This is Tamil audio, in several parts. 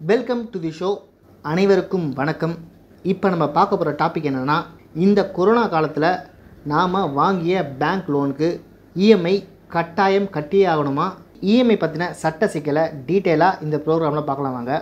வெல்கம் டு தி ஷோ அனைவருக்கும் வணக்கம் இப்போ நம்ம பார்க்க போகிற டாபிக் என்னென்னா இந்த கொரோனா காலத்தில் நாம் வாங்கிய பேங்க் லோனுக்கு இஎம்ஐ கட்டாயம் கட்டியே ஆகணுமா இஎம்ஐ பற்றின சட்ட சிக்கலை டீட்டெயிலாக இந்த ப்ரோக்ராமில் பார்க்கலாம் வாங்க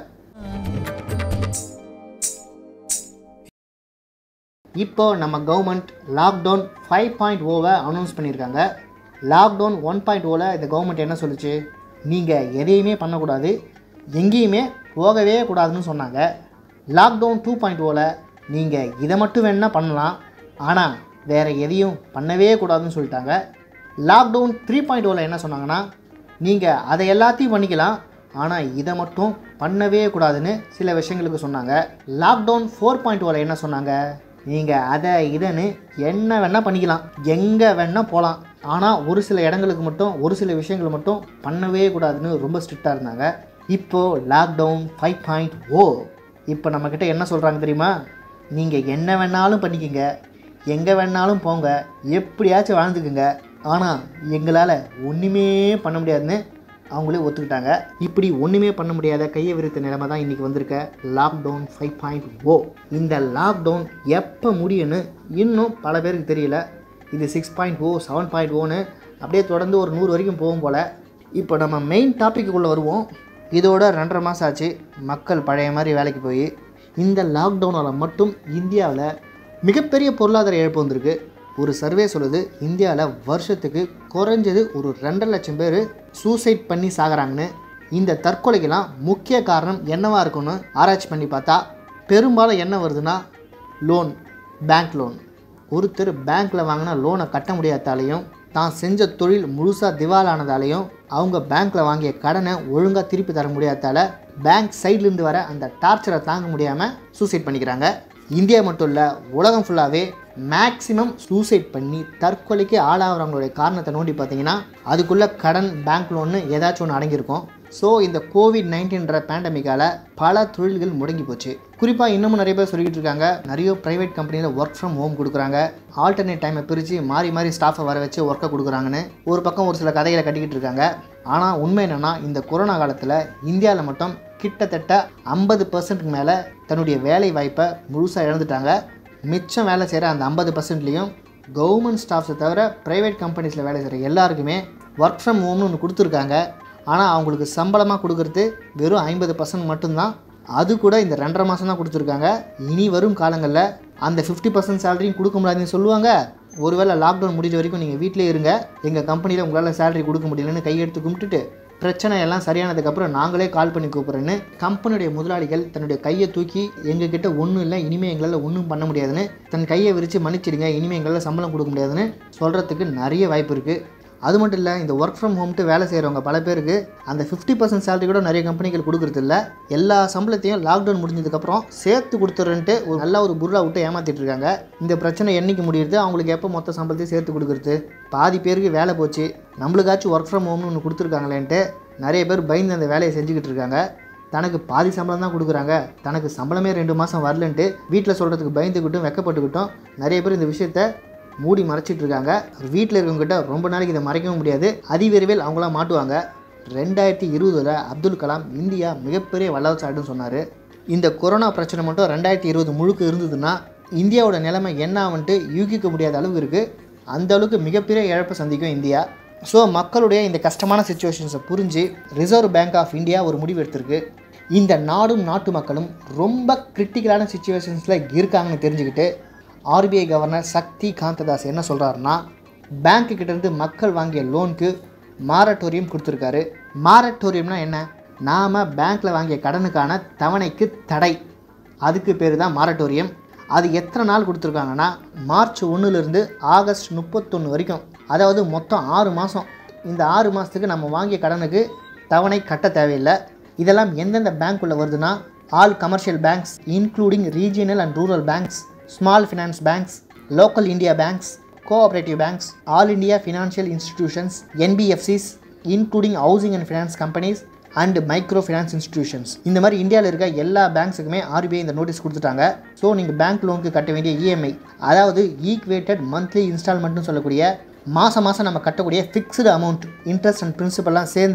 இப்போ நம்ம கவர்மெண்ட் லாக்டவுன் ஃபைவ் பாயிண்ட் ஓவை அனௌன்ஸ் பண்ணியிருக்காங்க லாக்டவுன் ஒன் பாயிண்ட் ஓவில் இந்த கவர்மெண்ட் என்ன சொல்லுச்சு நீங்கள் எதையுமே பண்ணக்கூடாது எங்கேயுமே போகவே கூடாதுன்னு சொன்னாங்க லாக்டவுன் டூ பாயிண்ட் ஓவில் நீங்கள் இதை மட்டும் வேணால் பண்ணலாம் ஆனால் வேறு எதையும் பண்ணவே கூடாதுன்னு சொல்லிட்டாங்க லாக்டவுன் த்ரீ பாயிண்ட் ஓவில் என்ன சொன்னாங்கன்னா நீங்கள் அதை எல்லாத்தையும் பண்ணிக்கலாம் ஆனால் இதை மட்டும் பண்ணவே கூடாதுன்னு சில விஷயங்களுக்கு சொன்னாங்க லாக்டவுன் ஃபோர் பாயிண்ட் ஓவில் என்ன சொன்னாங்க நீங்கள் அதை இதன்னு என்ன வேணால் பண்ணிக்கலாம் எங்கே வேணால் போகலாம் ஆனால் ஒரு சில இடங்களுக்கு மட்டும் ஒரு சில விஷயங்கள் மட்டும் பண்ணவே கூடாதுன்னு ரொம்ப ஸ்ட்ரிக்டாக இருந்தாங்க இப்போது லாக்டவுன் ஃபைவ் பாயிண்ட் ஓ இப்போ நம்மக்கிட்ட என்ன சொல்கிறாங்க தெரியுமா நீங்கள் என்ன வேணாலும் பண்ணிக்கங்க எங்கே வேணாலும் போங்க எப்படியாச்சும் வாழ்ந்துக்குங்க ஆனால் எங்களால் ஒன்றுமே பண்ண முடியாதுன்னு அவங்களே ஒத்துக்கிட்டாங்க இப்படி ஒன்றுமே பண்ண முடியாத கையை விரித்த நிலைமை தான் இன்றைக்கி வந்திருக்க லாக்டவுன் ஃபைவ் பாயிண்ட் ஓ இந்த லாக்டவுன் எப்போ முடியும்னு இன்னும் பல பேருக்கு தெரியல இது six point O seven point ஓன்னு அப்படியே தொடர்ந்து ஒரு நூறு வரைக்கும் போகும் போல் இப்போ நம்ம மெயின் டாப்பிக்குள்ளே வருவோம் இதோட ரெண்டரை மாதம் ஆச்சு மக்கள் பழைய மாதிரி வேலைக்கு போய் இந்த லாக்டவுனால் மட்டும் இந்தியாவில் மிகப்பெரிய பொருளாதார இழப்பு வந்திருக்கு ஒரு சர்வே சொல்லுது இந்தியாவில் வருஷத்துக்கு குறைஞ்சது ஒரு ரெண்டரை லட்சம் பேர் சூசைட் பண்ணி சாகுறாங்கன்னு இந்த தற்கொலைக்கெல்லாம் முக்கிய காரணம் என்னவா இருக்குன்னு ஆராய்ச்சி பண்ணி பார்த்தா பெரும்பாலும் என்ன வருதுன்னா லோன் பேங்க் லோன் ஒருத்தர் பேங்க்கில் வாங்கின லோனை கட்ட முடியாதாலையும் தான் செஞ்ச தொழில் முழுசாக திவாலானதாலையும் அவங்க பேங்க்கில் வாங்கிய கடனை ஒழுங்காக திருப்பி தர முடியாதால பேங்க் சைட்லேருந்து வர அந்த டார்ச்சரை தாங்க முடியாமல் சூசைட் பண்ணிக்கிறாங்க இந்தியா மட்டும் இல்லை உலகம் ஃபுல்லாகவே மேக்ஸிமம் சூசைட் பண்ணி தற்கொலைக்கு ஆளாகிறவங்களுடைய காரணத்தை நோண்டி பார்த்தீங்கன்னா அதுக்குள்ளே கடன் பேங்க் லோன்னு ஏதாச்சும் ஒன்று அடங்கியிருக்கும் ஸோ இந்த கோவிட் நைன்டீன்ற பேண்டமிக்கால் பல தொழில்கள் முடங்கி போச்சு குறிப்பாக இன்னமும் நிறைய பேர் சொல்லிக்கிட்டு இருக்காங்க நிறைய ப்ரைவேட் கம்பெனியில் ஒர்க் ஃப்ரம் ஹோம் கொடுக்குறாங்க ஆல்டர்னேட் டைமை பிரித்து மாறி மாறி ஸ்டாஃபை வர வச்சு ஒர்க்கை கொடுக்குறாங்கன்னு ஒரு பக்கம் ஒரு சில கதைகளை கட்டிக்கிட்டு இருக்காங்க ஆனால் உண்மை என்னென்னா இந்த கொரோனா காலத்தில் இந்தியாவில் மட்டும் கிட்டத்தட்ட ஐம்பது பர்சன்ட்டுக்கு மேலே தன்னுடைய வேலை வாய்ப்பை முழுசாக இழந்துட்டாங்க மிச்சம் வேலை செய்கிற அந்த ஐம்பது பர்சன்ட்லேயும் கவர்மெண்ட் ஸ்டாஃப்ஸை தவிர ப்ரைவேட் கம்பெனிஸில் வேலை செய்கிற எல்லாருக்குமே ஒர்க் ஃப்ரம் ஹோம்னு ஒன்று கொடுத்துருக்காங்க ஆனால் அவங்களுக்கு சம்பளமாக கொடுக்குறது வெறும் ஐம்பது பர்சன்ட் மட்டும்தான் அது கூட இந்த ரெண்டரை மாதம் தான் கொடுத்துருக்காங்க இனி வரும் காலங்களில் அந்த ஃபிஃப்டி பர்சன்ட் சேலரியும் கொடுக்க முடியாதுன்னு சொல்லுவாங்க ஒருவேளை லாக்டவுன் முடிஞ்ச வரைக்கும் நீங்கள் வீட்டிலே இருங்க எங்கள் கம்பெனியில் உங்களால் சேலரி கொடுக்க முடியலன்னு கையெடுத்து கும்பிட்டுட்டு பிரச்சனை எல்லாம் சரியானதுக்கப்புறம் நாங்களே கால் பண்ணி கூப்பிட்றேன்னு கம்பெனியுடைய முதலாளிகள் தன்னுடைய கையை தூக்கி எங்ககிட்ட ஒன்றும் இல்லை இனிமேல் எங்களால் ஒன்றும் பண்ண முடியாதுன்னு தன் கையை விரித்து மன்னிச்சிடுங்க இனிமேல் எங்களால் சம்பளம் கொடுக்க முடியாதுன்னு சொல்கிறதுக்கு நிறைய வாய்ப்பு இருக்குது அது மட்டும் இல்லை இந்த ஒர்க் ஃப்ரம் ஹோம்ட்டு வேலை செய்கிறவங்க பல பேருக்கு அந்த ஃபிஃப்டி பர்சன்ட் சேலரி கூட நிறைய கம்பெனிகள் கொடுக்குறது இல்லை எல்லா சம்பளத்தையும் லாக்டவுன் முடிஞ்சதுக்கப்புறம் சேர்த்து கொடுத்துறேன்ட்டு ஒரு நல்ல ஒரு புர்ரா விட்டு ஏமாற்றிட்டு இருக்காங்க இந்த பிரச்சனை என்னைக்கு முடியுது அவங்களுக்கு எப்போ மொத்த சம்பளத்தையும் சேர்த்து கொடுக்குறது பாதி பேருக்கு வேலை போச்சு நம்மளுக்காச்சும் ஒர்க் ஃப்ரம் ஹோம்னு ஒன்று கொடுத்துருக்காங்களேன்ட்டு நிறைய பேர் பயந்து அந்த வேலையை செஞ்சுக்கிட்டு இருக்காங்க தனக்கு பாதி சம்பளம் தான் கொடுக்குறாங்க தனக்கு சம்பளமே ரெண்டு மாதம் வரலன்ட்டு வீட்டில் சொல்கிறதுக்கு பயந்துக்கிட்டும் வெக்கப்பட்டுக்கிட்டும் நிறைய பேர் இந்த விஷயத்த மூடி மறைச்சிட்டு இருக்காங்க வீட்டில் இருக்கவங்ககிட்ட ரொம்ப நாளைக்கு இதை மறைக்கவும் முடியாது அதிவிரைவில் அவங்களாம் மாட்டுவாங்க ரெண்டாயிரத்தி இருபதில் அப்துல் கலாம் இந்தியா மிகப்பெரிய வல்லரசு ஆடுன்னு சொன்னார் இந்த கொரோனா பிரச்சனை மட்டும் ரெண்டாயிரத்தி இருபது முழுக்க இருந்ததுன்னா இந்தியாவோட நிலைமை என்ன ஆகுன்ட்டு யூகிக்க முடியாத அளவுக்கு இருக்குது அந்த அளவுக்கு மிகப்பெரிய இழப்பை சந்திக்கும் இந்தியா ஸோ மக்களுடைய இந்த கஷ்டமான சுச்சுவேஷன்ஸை புரிஞ்சு ரிசர்வ் பேங்க் ஆஃப் இந்தியா ஒரு முடிவு எடுத்திருக்கு இந்த நாடும் நாட்டு மக்களும் ரொம்ப கிரிட்டிக்கலான சுச்சுவேஷன்ஸில் இருக்காங்கன்னு தெரிஞ்சுக்கிட்டு ஆர்பிஐ கவர்னர் சக்தி காந்ததாஸ் என்ன சொல்கிறாருன்னா பேங்க்கு கிட்டேருந்து மக்கள் வாங்கிய லோனுக்கு மாரட்டோரியம் கொடுத்துருக்காரு மாரட்டோரியம்னா என்ன நாம் பேங்க்கில் வாங்கிய கடனுக்கான தவணைக்கு தடை அதுக்கு பேர் தான் மாரட்டோரியம் அது எத்தனை நாள் கொடுத்துருக்காங்கன்னா மார்ச் ஒன்றுலேருந்து ஆகஸ்ட் முப்பத்தொன்று வரைக்கும் அதாவது மொத்தம் ஆறு மாதம் இந்த ஆறு மாதத்துக்கு நம்ம வாங்கிய கடனுக்கு தவணை கட்ட தேவையில்லை இதெல்லாம் எந்தெந்த பேங்க்குள்ளே வருதுன்னா all commercial banks including regional and rural banks small finance banks local India banks cooperative banks all India financial institutions NBFCs including housing and finance companies and micro finance institutions இந்த மாதிரி இந்தியாவில் இருக்க எல்லா பேங்க்ஸுக்குமே ஆர்பிஐ இந்த நோட்டீஸ் கொடுத்துட்டாங்க ஸோ நீங்கள் பேங்க் லோனுக்கு கட்ட வேண்டிய இஎம்ஐ அதாவது ஈக்வேட்டட் மந்த்லி இன்ஸ்டால்மெண்ட்னு சொல்லக்கூடிய மாதம் மாதம் நம்ம கட்டக்கூடிய ஃபிக்ஸ்டு அமௌண்ட் இன்ட்ரெஸ்ட் அண்ட் பிரின்சிபல்லாம் சேர்ந்து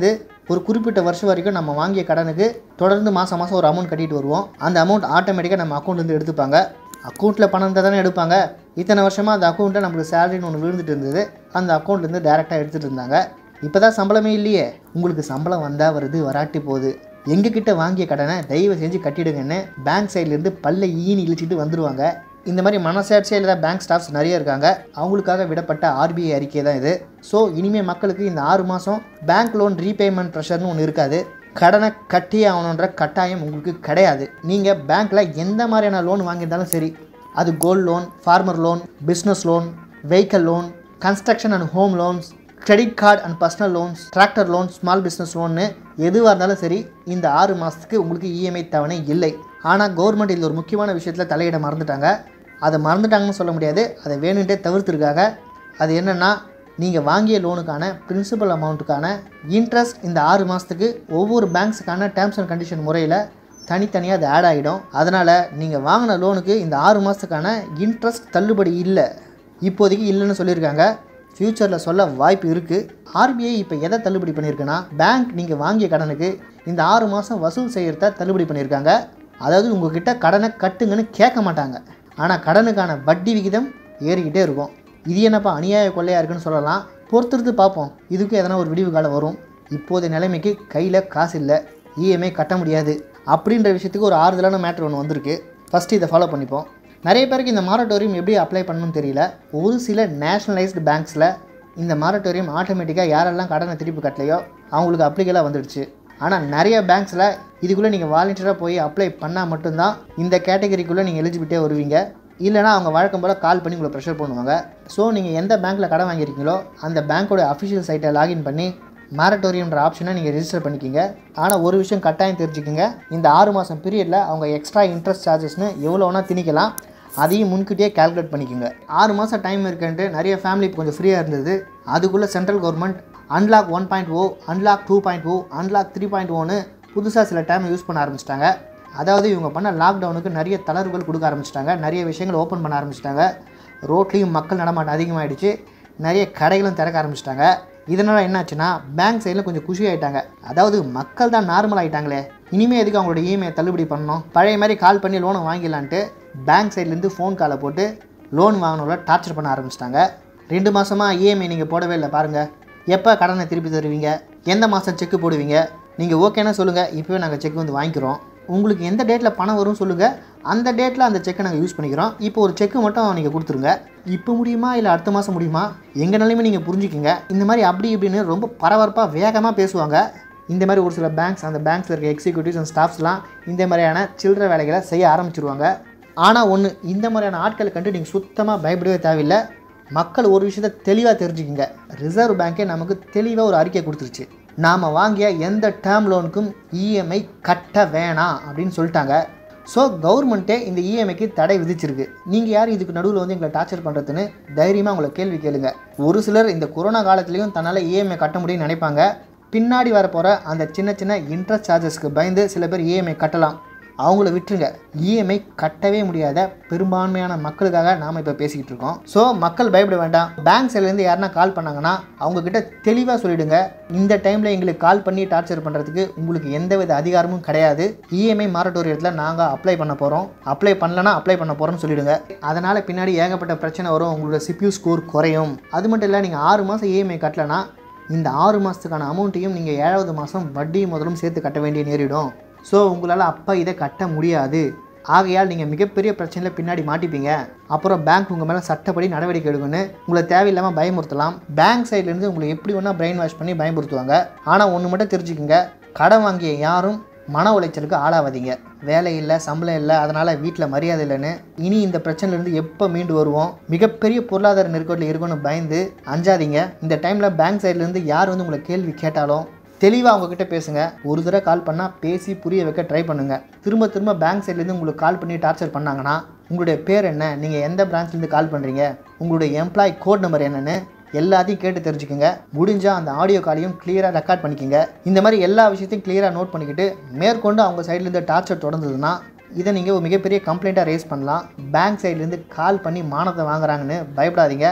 ஒரு குறிப்பிட்ட வருஷம் வரைக்கும் நம்ம வாங்கிய கடனுக்கு தொடர்ந்து மாதம் மாதம் ஒரு அமௌண்ட் கட்டிட்டு வருவோம் அந்த அமௌண்ட் ஆட்டோமேட்டிக்காக நம்ம அக்கௌண்ட்லேருந்து எடுத்துப்பாங்க அக்கௌண்ட்டில் பணம் இருந்தால் தானே எடுப்பாங்க இத்தனை வருஷமாக அந்த அக்கௌண்ட்டில் நம்மளுக்கு சேலரின்னு ஒன்று விழுந்துட்டு இருந்தது அந்த அக்கௌண்ட்லேருந்து டேரெக்டாக எடுத்துகிட்டு இருந்தாங்க இப்போ தான் சம்பளமே இல்லையே உங்களுக்கு சம்பளம் வந்தால் வருது வராட்டி போகுது எங்ககிட்ட வாங்கிய கடனை தயவு செஞ்சு கட்டிடுங்கன்னு பேங்க் சைட்லேருந்து பல்ல ஈனி இழிச்சிட்டு வந்துடுவாங்க இந்த மாதிரி மனசாட்சியாக இல்லாத பேங்க் ஸ்டாஃப்ஸ் நிறைய இருக்காங்க அவங்களுக்காக விடப்பட்ட ஆர்பிஐ அறிக்கை தான் இது ஸோ இனிமேல் மக்களுக்கு இந்த ஆறு மாதம் பேங்க் லோன் ரீபேமெண்ட் ப்ரெஷர்னு ஒன்று இருக்காது கடனை கட்டி ஆகணுன்ற கட்டாயம் உங்களுக்கு கிடையாது நீங்கள் பேங்க்கில் எந்த மாதிரியான லோன் வாங்கியிருந்தாலும் சரி அது gold loan farmer loan business loan vehicle loan construction and home loans credit card and personal loans tractor loan small business லோன்னு எதுவாக இருந்தாலும் சரி இந்த ஆறு மாதத்துக்கு உங்களுக்கு இஎம்ஐ தவணை இல்லை ஆனால் கவர்மெண்ட் இதில் ஒரு முக்கியமான விஷயத்தில் தலையிட மறந்துட்டாங்க அதை மறந்துட்டாங்கன்னு சொல்ல முடியாது அதை வேணுன்ட்டே தவிர்த்துருக்காங்க அது என்னென்னா நீங்கள் வாங்கிய லோனுக்கான பிரின்சிபல் அமௌண்ட்டுக்கான இன்ட்ரெஸ்ட் இந்த ஆறு மாதத்துக்கு ஒவ்வொரு பேங்க்ஸுக்கான டேர்ம்ஸ் அண்ட் கண்டிஷன் முறையில் தனித்தனியாக அது ஆட் ஆகிடும் அதனால் நீங்கள் வாங்கின லோனுக்கு இந்த ஆறு மாதத்துக்கான இன்ட்ரெஸ்ட் தள்ளுபடி இல்லை இப்போதைக்கு இல்லைன்னு சொல்லியிருக்காங்க ஃப்யூச்சரில் சொல்ல வாய்ப்பு இருக்குது ஆர்பிஐ இப்போ எதை தள்ளுபடி பண்ணியிருக்குன்னா பேங்க் நீங்கள் வாங்கிய கடனுக்கு இந்த ஆறு மாதம் வசூல் செய்கிறத தள்ளுபடி பண்ணியிருக்காங்க அதாவது உங்ககிட்ட கடனை கட்டுங்கன்னு கேட்க மாட்டாங்க ஆனால் கடனுக்கான வட்டி விகிதம் ஏறிக்கிட்டே இருக்கும் இது என்னப்பா அநியாய கொள்ளையாக இருக்குன்னு சொல்லலாம் பொறுத்திருந்து பார்ப்போம் இதுக்கு எதனா ஒரு விடிவு காலம் வரும் இப்போதைய நிலைமைக்கு கையில் காசு இல்லை இஎம்ஐ கட்ட முடியாது அப்படின்ற விஷயத்துக்கு ஒரு ஆறுதலான மேட்ரு ஒன்று வந்திருக்கு ஃபஸ்ட்டு இதை ஃபாலோ பண்ணிப்போம் நிறைய பேருக்கு இந்த மாரட்டோரியம் எப்படி அப்ளை பண்ணணும்னு தெரியல ஒரு சில நேஷ்னலைஸ்டு பேங்க்ஸில் இந்த மாரட்டோரியம் ஆட்டோமேட்டிக்காக யாரெல்லாம் கடனை திருப்பி கட்டலையோ அவங்களுக்கு அப்ளிகலாக வந்துடுச்சு ஆனால் நிறைய பேங்க்ஸில் இதுக்குள்ளே நீங்கள் வாலண்டியராக போய் அப்ளை பண்ணால் மட்டும்தான் இந்த கேட்டகரிக்குள்ளே நீங்கள் எலிஜிபிலிட்டியாக வருவீங்க இல்லைனா அவங்க வழக்கம் போல் கால் பண்ணி உங்களை ப்ரெஷர் பண்ணுவாங்க ஸோ நீங்கள் எந்த பேங்க்கில் கடன் வாங்கியிருக்கீங்களோ அந்த பேங்க்கோட அஃபிஷியல் சைட்டை லாகின் பண்ணி மாரட்டோரியம்ன்ற ஆப்ஷனை நீங்கள் ரெஜிஸ்டர் பண்ணிக்கிங்க ஆனால் ஒரு விஷயம் கட்டாயம் தெரிஞ்சுக்கோங்க இந்த ஆறு மாதம் பீரியடில் அவங்க எக்ஸ்ட்ரா இன்ட்ரெஸ்ட் சார்ஜஸ்னு எவ்வளோ வேணால் திணிக்கலாம் அதையும் முன்கூட்டியே கால்குலேட் பண்ணிக்கோங்க ஆறு மாதம் டைம் இருக்குன்ட்டு நிறைய ஃபேமிலி கொஞ்சம் ஃப்ரீயாக இருந்தது அதுக்குள்ளே central government unlock one point O unlock two point O unlock three point ஓன்னு புதுசாக சில டைம் யூஸ் பண்ண ஆரம்பிச்சிட்டாங்க அதாவது இவங்க பண்ண லாக்டவுனுக்கு நிறைய தளர்வுகள் கொடுக்க ஆரம்பிச்சிட்டாங்க நிறைய விஷயங்கள் ஓப்பன் பண்ண ஆரம்பிச்சிட்டாங்க ரோட்லேயும் மக்கள் நடமாட்டம் அதிகமாகிடுச்சு நிறைய கடைகளும் திறக்க ஆரம்பிச்சிட்டாங்க இதனால் என்னாச்சுன்னா பேங்க் சைடில் கொஞ்சம் குஷி ஆகிட்டாங்க அதாவது மக்கள் தான் நார்மல் ஆகிட்டாங்களே இனிமேல் எதுக்கு அவங்களோட இஎம்ஐ தள்ளுபடி பண்ணணும் பழைய மாதிரி கால் பண்ணி லோனை வாங்கிடலான்ட்டு பேங்க் சைட்லேருந்து ஃபோன் காலை போட்டு லோன் வாங்கினவங்கள டார்ச்சர் பண்ண ஆரம்பிச்சிட்டாங்க ரெண்டு மாதமாக இஎம்ஐ நீங்கள் போடவே இல்லை பாருங்கள் எப்போ கடனை திருப்பி தருவீங்க எந்த மாதம் செக்கு போடுவீங்க நீங்கள் ஓகேன்னா சொல்லுங்கள் இப்போவே நாங்கள் செக் வந்து வாங்கிக்கிறோம் உங்களுக்கு எந்த டேட்டில் பணம் வரும்னு சொல்லுங்கள் அந்த டேட்டில் அந்த செக்கை நாங்கள் யூஸ் பண்ணிக்கிறோம் இப்போ ஒரு செக்கு மட்டும் நீங்கள் கொடுத்துருங்க இப்போ முடியுமா இல்லை அடுத்த மாதம் முடியுமா எங்கள் நிலைமை நீங்கள் புரிஞ்சுக்கிங்க இந்த மாதிரி அப்படி இப்படின்னு ரொம்ப பரபரப்பாக வேகமாக பேசுவாங்க இந்த மாதிரி ஒரு சில பேங்க்ஸ் அந்த பேங்க்ஸில் இருக்க எக்ஸிக்யூட்டிவ்ஸ் அண்ட் ஸ்டாஃப்ஸ்லாம் இந்த மாதிரியான சில்லற வேலைகளை செய்ய ஆரம்பிச்சிருவாங்க ஆனால் ஒன்று இந்த மாதிரியான ஆட்களை கண்டு நீங்கள் சுத்தமாக பயப்படவே தேவையில்லை மக்கள் ஒரு விஷயத்தை தெளிவாக தெரிஞ்சுக்கிங்க ரிசர்வ் பேங்க்கே நமக்கு தெளிவாக ஒரு அறிக்கை கொடுத்துருச்சு நாம் வாங்கிய எந்த டேர்ம் லோனுக்கும் இஎம்ஐ கட்ட வேணாம் அப்படின்னு சொல்லிட்டாங்க ஸோ கவர்மெண்ட்டே இந்த இஎம்ஐக்கு தடை விதிச்சிருக்கு நீங்கள் யார் இதுக்கு நடுவில் வந்து எங்களை டார்ச்சர் பண்ணுறதுன்னு தைரியமாக உங்களை கேள்வி கேளுங்க ஒரு சிலர் இந்த கொரோனா காலத்துலேயும் தன்னால் இஎம்ஐ கட்ட முடியும்னு நினைப்பாங்க பின்னாடி வரப்போகிற அந்த சின்ன சின்ன இன்ட்ரெஸ்ட் சார்ஜஸ்க்கு பயந்து சில பேர் இஎம்ஐ கட்டலாம் அவங்கள விட்டுருங்க இஎம்ஐ கட்டவே முடியாத பெரும்பான்மையான மக்களுக்காக நாம் இப்போ பேசிக்கிட்டு இருக்கோம் ஸோ மக்கள் பயப்பட வேண்டாம் பேங்க் சைட்லேருந்து யாருனா கால் பண்ணாங்கன்னா அவங்க கிட்ட தெளிவாக சொல்லிடுங்க இந்த டைமில் எங்களுக்கு கால் பண்ணி டார்ச்சர் பண்ணுறதுக்கு உங்களுக்கு எந்தவித அதிகாரமும் கிடையாது இஎம்ஐ மாரட்டோரியத்தில் நாங்கள் அப்ளை பண்ண போகிறோம் அப்ளை பண்ணலன்னா அப்ளை பண்ண போகிறோம்னு சொல்லிடுங்க அதனால் பின்னாடி ஏகப்பட்ட பிரச்சனை வரும் உங்களோட சிபியூ ஸ்கோர் குறையும் அது மட்டும் இல்லை நீங்கள் ஆறு மாதம் இஎம்ஐ கட்டலைன்னா இந்த ஆறு மாதத்துக்கான அமௌண்ட்டையும் நீங்கள் ஏழாவது மாதம் வட்டி முதலும் சேர்த்து கட்ட வேண்டிய நேரிடும் ஸோ உங்களால் அப்போ இதை கட்ட முடியாது ஆகையால் நீங்கள் மிகப்பெரிய பிரச்சனையில் பின்னாடி மாட்டிப்பீங்க அப்புறம் பேங்க் உங்கள் மேலே சட்டப்படி நடவடிக்கை எடுக்குன்னு உங்களை தேவையில்லாமல் பயமுறுத்தலாம் பேங்க் சைட்லேருந்து உங்களை எப்படி வேணால் பிரெயின் வாஷ் பண்ணி பயமுறுத்துவாங்க ஆனால் ஒன்று மட்டும் தெரிஞ்சுக்கோங்க கடன் வாங்கிய யாரும் மன உளைச்சலுக்கு ஆளாவாதீங்க வேலை இல்லை சம்பளம் இல்லை அதனால் வீட்டில் மரியாதை இல்லைன்னு இனி இந்த பிரச்சனையிலேருந்து எப்போ மீண்டு வருவோம் மிகப்பெரிய பொருளாதார நெருக்கடியில் இருக்குன்னு பயந்து அஞ்சாதீங்க இந்த டைமில் பேங்க் சைட்லேருந்து யார் வந்து உங்களை கேள்வி கேட்டாலும் தெளிவாக அவங்கக்கிட்ட பேசுங்க ஒரு தடவை கால் பண்ணால் பேசி புரிய வைக்க ட்ரை பண்ணுங்கள் திரும்ப திரும்ப பேங்க் சைட்லேருந்து உங்களுக்கு கால் பண்ணி டார்ச்சர் பண்ணாங்கன்னா உங்களுடைய பேர் என்ன நீங்கள் எந்த பிரான்ச்லேருந்து கால் பண்ணுறீங்க உங்களுடைய எம்ப்ளாய் கோட் நம்பர் என்னென்னு எல்லாத்தையும் கேட்டு தெரிஞ்சுக்கோங்க முடிஞ்சால் அந்த ஆடியோ காலையும் கிளியராக ரெக்கார்ட் பண்ணிக்கோங்க இந்த மாதிரி எல்லா விஷயத்தையும் கிளியராக நோட் பண்ணிக்கிட்டு மேற்கொண்டு அவங்க சைட்லேருந்து டார்ச்சர் தொடர்ந்ததுன்னா இதை நீங்கள் ஒரு மிகப்பெரிய கம்ப்ளைண்ட்டாக ரேஸ் பண்ணலாம் பேங்க் சைட்லேருந்து கால் பண்ணி மானத்தை வாங்குறாங்கன்னு பயப்படாதீங்க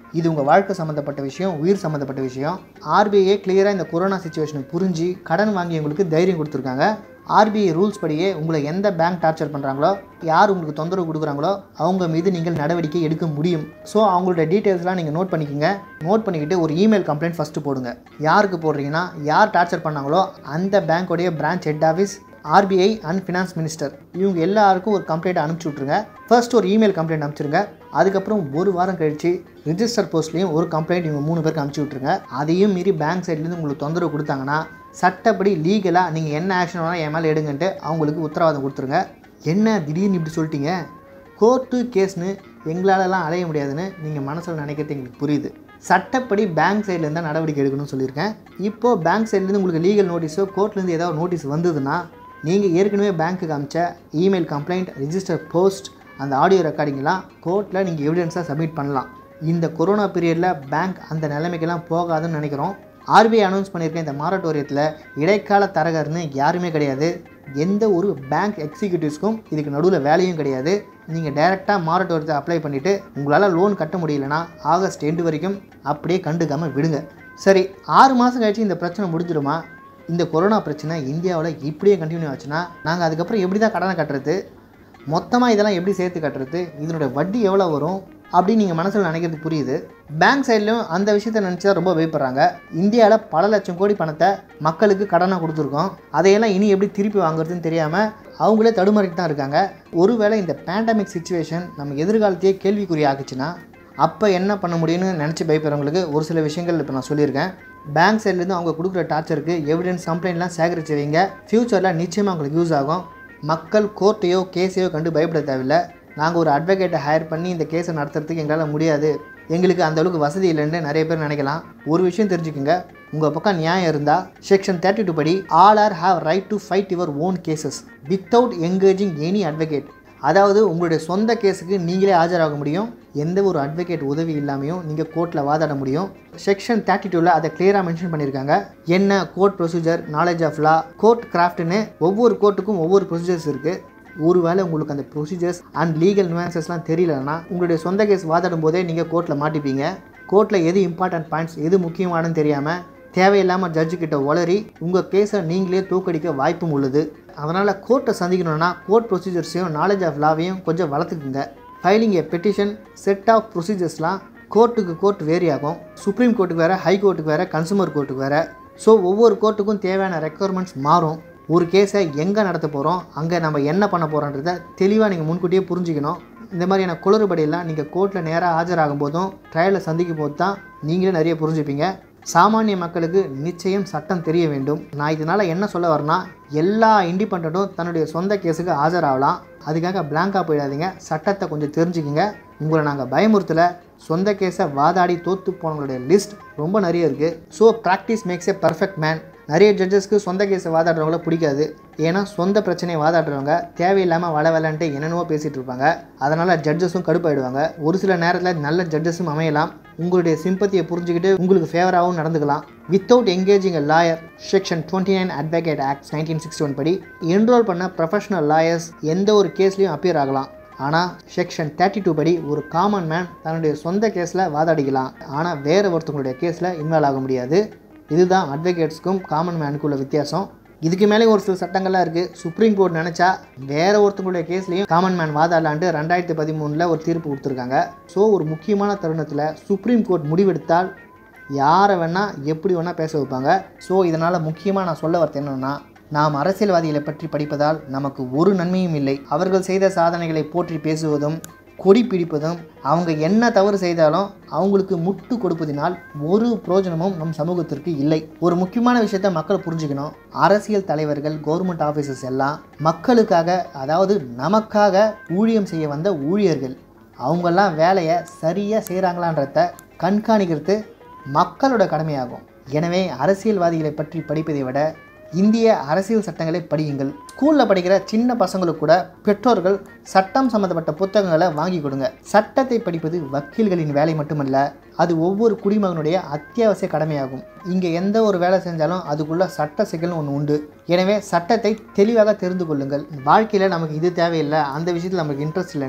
இது உங்கள் வாழ்க்கை சம்மந்தப்பட்ட விஷயம் உயிர் சம்மந்தப்பட்ட விஷயம் ஆர்பிஐ கிளியராக இந்த கொரோனா சுச்சுவேஷனை புரிஞ்சு கடன் வாங்கியவங்களுக்கு தைரியம் கொடுத்துருக்காங்க ஆர்பிஐ ரூல்ஸ் படியே உங்களை எந்த பேங்க் டார்ச்சர் பண்ணுறாங்களோ யார் உங்களுக்கு தொந்தரவு கொடுக்குறாங்களோ அவங்க மீது நீங்கள் நடவடிக்கை எடுக்க முடியும் ஸோ அவங்களோட டீட்டெயில்ஸ்லாம் நீங்கள் நோட் பண்ணிக்கோங்க நோட் பண்ணிக்கிட்டு ஒரு இமெயில் கம்ப்ளைண்ட் ஃபஸ்ட்டு போடுங்க யாருக்கு போடுறீங்கன்னா யார் டார்ச்சர் பண்ணாங்களோ அந்த பேங்க்கோடைய branch head office RBI and finance minister இவங்க எல்லாருக்கும் ஒரு கம்ப்ளைண்ட் அனுப்பிச்சி விட்ருங்க ஃபர்ஸ்ட் ஒரு இமெயில் கம்ப்ளைண்ட் அனுப்பிச்சிருங்க அதுக்கப்புறம் ஒரு வாரம் கழிச்சு ரிஜிஸ்டர் போஸ்ட்லேயும் ஒரு கம்ப்ளைண்ட் இவங்க மூணு பேருக்கு அனுப்பிச்சி விட்ருங்க அதையும் மீறி பேங்க் சைட்லேருந்து உங்களுக்கு தொந்தரவு கொடுத்தாங்கன்னா சட்டப்படி லீகலாக நீங்கள் என்ன ஆக்ஷன் வேணால் என் மேலே எடுங்கன்ட்டு அவங்களுக்கு உத்தரவாதம் கொடுத்துருங்க என்ன திடீர்னு இப்படி சொல்லிட்டீங்க கோர்ட்டு கேஸ்னு எங்களாலலாம் அலைய முடியாதுன்னு நீங்கள் மனசில் நினைக்கிறது எங்களுக்கு புரியுது சட்டப்படி பேங்க் சைட்லேருந்து தான் நடவடிக்கை எடுக்கணும்னு சொல்லியிருக்கேன் இப்போது பேங்க் சைட்லேருந்து உங்களுக்கு லீகல் நோட்டீஸோ கோர்ட்லேருந்து ஏதாவது நோட்டீஸ் வந்ததுன்னா நீங்கள் ஏற்கனவே பேங்க்குக்கு அமிச்ச இமெயில் கம்ப்ளைண்ட் ரிஜிஸ்டர் போஸ்ட் அந்த ஆடியோ ரெக்கார்டிங்லாம் கோர்ட்டில் நீங்கள் எவிடன்ஸாக சப்மிட் பண்ணலாம் இந்த கொரோனா பீரியடில் பேங்க் அந்த நிலைமைக்கெல்லாம் போகாதுன்னு நினைக்கிறோம் ஆர்பிஐ அனௌன்ஸ் பண்ணியிருக்க இந்த மாரட்டோரியத்தில் இடைக்கால தரகர்னு யாருமே கிடையாது எந்த ஒரு பேங்க் எக்ஸிக்யூட்டிவ்ஸ்க்கும் இதுக்கு நடுவில் வேலையும் கிடையாது நீங்கள் டைரெக்டாக மாரட்டோரியத்தை அப்ளை பண்ணிவிட்டு உங்களால் லோன் கட்ட முடியலனா ஆகஸ்ட் எண்டு வரைக்கும் அப்படியே கண்டுக்காமல் விடுங்க சரி ஆறு மாதம் கழிச்சு இந்த பிரச்சனை முடிஞ்சிடுமா இந்த கொரோனா பிரச்சனை இந்தியாவில் இப்படியே கண்டினியூ ஆச்சுன்னா நாங்கள் அதுக்கப்புறம் எப்படி தான் கடனை கட்டுறது மொத்தமாக இதெல்லாம் எப்படி சேர்த்து கட்டுறது இதனுடைய வட்டி எவ்வளோ வரும் அப்படின்னு நீங்கள் மனசில் நினைக்கிறது புரியுது பேங்க் சைட்லையும் அந்த விஷயத்தை நினச்சி தான் ரொம்ப பயப்படுறாங்க இந்தியாவில் பல லட்சம் கோடி பணத்தை மக்களுக்கு கடனாக கொடுத்துருக்கோம் அதையெல்லாம் இனி எப்படி திருப்பி வாங்குறதுன்னு தெரியாமல் அவங்களே தடுமாறிட்டு தான் இருக்காங்க ஒருவேளை இந்த பேண்டமிக் சுச்சுவேஷன் நம்ம எதிர்காலத்தையே கேள்விக்குறி ஆக்குச்சுன்னா அப்போ என்ன பண்ண முடியும்னு நினச்சி பயப்படுறவங்களுக்கு ஒரு சில விஷயங்கள் இப்போ நான் சொல்லியிருக்கேன் பேங்க் சைட்லேருந்து அவங்க கொடுக்குற டார்ச்சருக்கு எவிடன்ஸ் கம்ப்ளைண்ட்லாம் சேகரித்து வைங்க ஃப்யூச்சரில் நிச்சயமாக உங்களுக்கு யூஸ் ஆகும் மக்கள் கோர்ட்டையோ கேஸையோ கண்டு பயப்பட தேவையில்லை நாங்கள் ஒரு அட்வொகேட்டை ஹையர் பண்ணி இந்த கேஸை நடத்துறதுக்கு எங்களால் முடியாது எங்களுக்கு அந்த அளவுக்கு வசதி இல்லைன்னு நிறைய பேர் நினைக்கலாம் ஒரு விஷயம் தெரிஞ்சுக்கோங்க உங்கள் பக்கம் நியாயம் இருந்தால் செக்ஷன் தேர்ட்டி டூ படி all are have right to fight your own cases without engaging any advocate அதாவது உங்களுடைய சொந்த கேஸுக்கு நீங்களே ஆஜராக முடியும் எந்த ஒரு அட்வொகேட் உதவி இல்லாமையும் நீங்கள் கோர்ட்டில் வாதாட முடியும் செக்ஷன் தேர்ட்டி டூவில் அதை கிளியராக மென்ஷன் பண்ணியிருக்காங்க என்ன court procedure knowledge of law court கிராஃப்ட்னு ஒவ்வொரு கோர்ட்டுக்கும் ஒவ்வொரு ப்ரொசீஜர்ஸ் இருக்குது ஒருவேளை உங்களுக்கு அந்த ப்ரொசீஜர்ஸ் அண்ட் லீகல் நுவான்சஸ்லாம் தெரியலன்னா உங்களுடைய சொந்த கேஸ் வாதாடும் போதே நீங்கள் கோர்ட்டில் மாட்டிப்பீங்க கோர்ட்டில் எது இம்பார்ட்டன்ட் பாயிண்ட்ஸ் எது முக்கியமானன்னு தெரியாமல் தேவையில்லாமல் ஜட்ஜு கிட்ட உளறி உங்கள் கேஸை நீங்களே தூக்கடிக்க வாய்ப்பும் உள்ளது அதனால் கோர்ட்டை சந்திக்கணும்னா கோர்ட் ப்ரொசீஜர்ஸையும் நாலேஜ் ஆஃப் லாவையும் கொஞ்சம் வளர்த்துக்குங்க filing a petition set of ப்ரொசீஜர்ஸ்லாம் கோர்ட்டுக்கு கோர்ட் வேரி ஆகும் சுப்ரீம் கோர்ட்டுக்கு வேறு ஹை கோர்ட்டுக்கு வேறு கன்சூமர் கோர்ட்டுக்கு வேறு ஸோ ஒவ்வொரு கோர்ட்டுக்கும் தேவையான ரெக்குவயர்மெண்ட்ஸ் மாறும் ஒரு கேஸை எங்கே நடத்த போகிறோம் அங்கே நம்ம என்ன பண்ண போகிறோன்றத தெளிவாக நீங்கள் முன்கூட்டியே புரிஞ்சுக்கணும் இந்த மாதிரியான குளறுபடியெல்லாம் நீங்கள் கோர்ட்டில் நேராக ஆஜராகும் போதும் ட்ரையலில் சந்திக்கும் போது தான் நீங்களே நிறைய புரிஞ்சுப்பீங்க சாமானிய மக்களுக்கு நிச்சயம் சட்டம் தெரிய வேண்டும் நான் இதனால் என்ன சொல்ல வரேன்னா எல்லா இண்டிபெண்ட்டும் தன்னுடைய சொந்த கேஸுக்கு ஆஜராகலாம் அதுக்காக பிளாங்காக போயிடாதீங்க சட்டத்தை கொஞ்சம் தெரிஞ்சுக்கிங்க உங்களை நாங்கள் பயமுறுத்தலை சொந்த கேஸை வாதாடி தோற்று போனவங்களுடைய லிஸ்ட் ரொம்ப நிறைய இருக்குது so practice makes a perfect man நிறைய ஜட்ஜஸ்க்கு சொந்த கேஸை வாதாடுறவங்கள பிடிக்காது ஏன்னா சொந்த பிரச்சனையை வாதாடுறவங்க தேவையில்லாமல் வள வளன்ட்டு என்னென்னவோ பேசிகிட்டு இருப்பாங்க அதனால் ஜட்ஜஸும் கடுப்பாயிடுவாங்க ஒரு சில நேரத்தில் நல்ல ஜட்ஜஸும் அமையலாம் உங்களுடைய சிம்பத்தியை புரிஞ்சுக்கிட்டு உங்களுக்கு ஃபேவராகவும் நடந்துக்கலாம் without engaging a lawyer section twenty nine advocate act nineteen sixty one படி என்ரோல் பண்ண ப்ரொஃபஷனல் லாயர்ஸ் எந்த ஒரு கேஸ்லையும் அப்பியர் ஆகலாம் ஆனால் செக்ஷன் தேர்ட்டி டூ படி ஒரு காமன் மேன் தன்னுடைய சொந்த கேஸில் வாதாடிக்கலாம் ஆனால் வேறு ஒருத்தவங்களுடைய கேஸில் இன்வால்வ் ஆக முடியாது இதுதான் அட்வொகேட்ஸ்க்கும் காமன் மேனுக்கும் உள்ள வித்தியாசம் இதுக்கு மேலே ஒரு சில சட்டங்கள்லாம் இருக்குது சுப்ரீம் கோர்ட் நினச்சா வேற ஒருத்தவங்களுடைய கேஸ்லையும் காமன் மேன் வாதாடலான்ட்டு ரெண்டாயிரத்தி பதிமூணில் ஒரு தீர்ப்பு கொடுத்துருக்காங்க ஸோ ஒரு முக்கியமான தருணத்தில் சுப்ரீம் கோர்ட் முடிவெடுத்தால் யாரை வேணால் எப்படி வேணால் பேச வைப்பாங்க ஸோ இதனால் முக்கியமாக நான் சொல்ல வரது என்னென்னா நாம் அரசியல்வாதிகளை பற்றி படிப்பதால் நமக்கு ஒரு நன்மையும் இல்லை அவர்கள் செய்த சாதனைகளை போற்றி பேசுவதும் கொடி பிடிப்பதும் அவங்க என்ன தவறு செய்தாலும் அவங்களுக்கு முட்டு கொடுப்பதினால் ஒரு பிரயோஜனமும் நம் சமூகத்திற்கு இல்லை ஒரு முக்கியமான விஷயத்த மக்கள் புரிஞ்சுக்கணும் அரசியல் தலைவர்கள் கவர்மெண்ட் ஆஃபீஸர்ஸ் எல்லாம் மக்களுக்காக அதாவது நமக்காக ஊழியம் செய்ய வந்த ஊழியர்கள் அவங்கெல்லாம் வேலையை சரியாக செய்கிறாங்களான்றத கண்காணிக்கிறது மக்களோட கடமையாகும் எனவே அரசியல்வாதிகளை பற்றி படிப்பதை விட இந்திய அரசியல் சட்டங்களை படியுங்கள் ஸ்கூலில் படிக்கிற சின்ன பசங்களுக்கு கூட பெற்றோர்கள் சட்டம் சம்மந்தப்பட்ட புத்தகங்களை வாங்கி கொடுங்க சட்டத்தை படிப்பது வக்கீல்களின் வேலை மட்டுமல்ல அது ஒவ்வொரு குடிமகனுடைய அத்தியாவசிய கடமையாகும் இங்கே எந்த ஒரு வேலை செஞ்சாலும் அதுக்குள்ள சட்ட சிக்கல்னு ஒன்று உண்டு எனவே சட்டத்தை தெளிவாக தெரிந்து கொள்ளுங்கள் வாழ்க்கையில் நமக்கு இது தேவையில்லை அந்த விஷயத்தில் நமக்கு இன்ட்ரெஸ்ட் இல்லைன்னு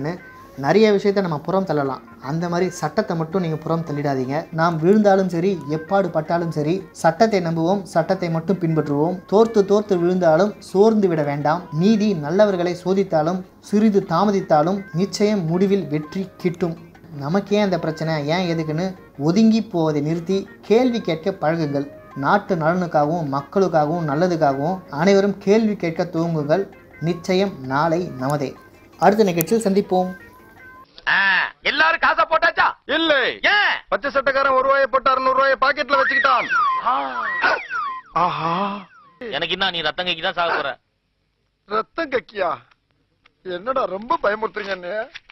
நிறைய விஷயத்தை நம்ம புறம் தள்ளலாம் அந்த மாதிரி சட்டத்தை மட்டும் நீங்கள் புறம் தள்ளிடாதீங்க நாம் விழுந்தாலும் சரி எப்பாடு பட்டாலும் சரி சட்டத்தை நம்புவோம் சட்டத்தை மட்டும் பின்பற்றுவோம் தோர்த்து தோர்த்து விழுந்தாலும் சோர்ந்து விட வேண்டாம் நீதி நல்லவர்களை சோதித்தாலும் சிறிது தாமதித்தாலும் நிச்சயம் முடிவில் வெற்றி கிட்டும் நமக்கு ஏன் அந்த பிரச்சனை ஏன் எதுக்குன்னு ஒதுங்கி போவதை நிறுத்தி கேள்வி கேட்க பழகுங்கள் நாட்டு நலனுக்காகவும் மக்களுக்காகவும் நல்லதுக்காகவும் அனைவரும் கேள்வி கேட்க துவங்குங்கள் நிச்சயம் நாளை நமதே அடுத்த நிகழ்ச்சியில் சந்திப்போம் எல்லாரும் காசா போட்டாச்சா இல்லை ஏன் பச்சை சட்டக்காரன் ஒரு ரூபாயை போட்டு அறுநூறு ரூபாயை பாக்கெட்ல வச்சுக்கிட்டான் ஆஹா எனக்கு என்ன நீ ரத்தங்கைக்கு தான் சாக போற ரத்தம் கக்கியா என்னடா ரொம்ப பயமுறுத்துறீங்க அண்ணே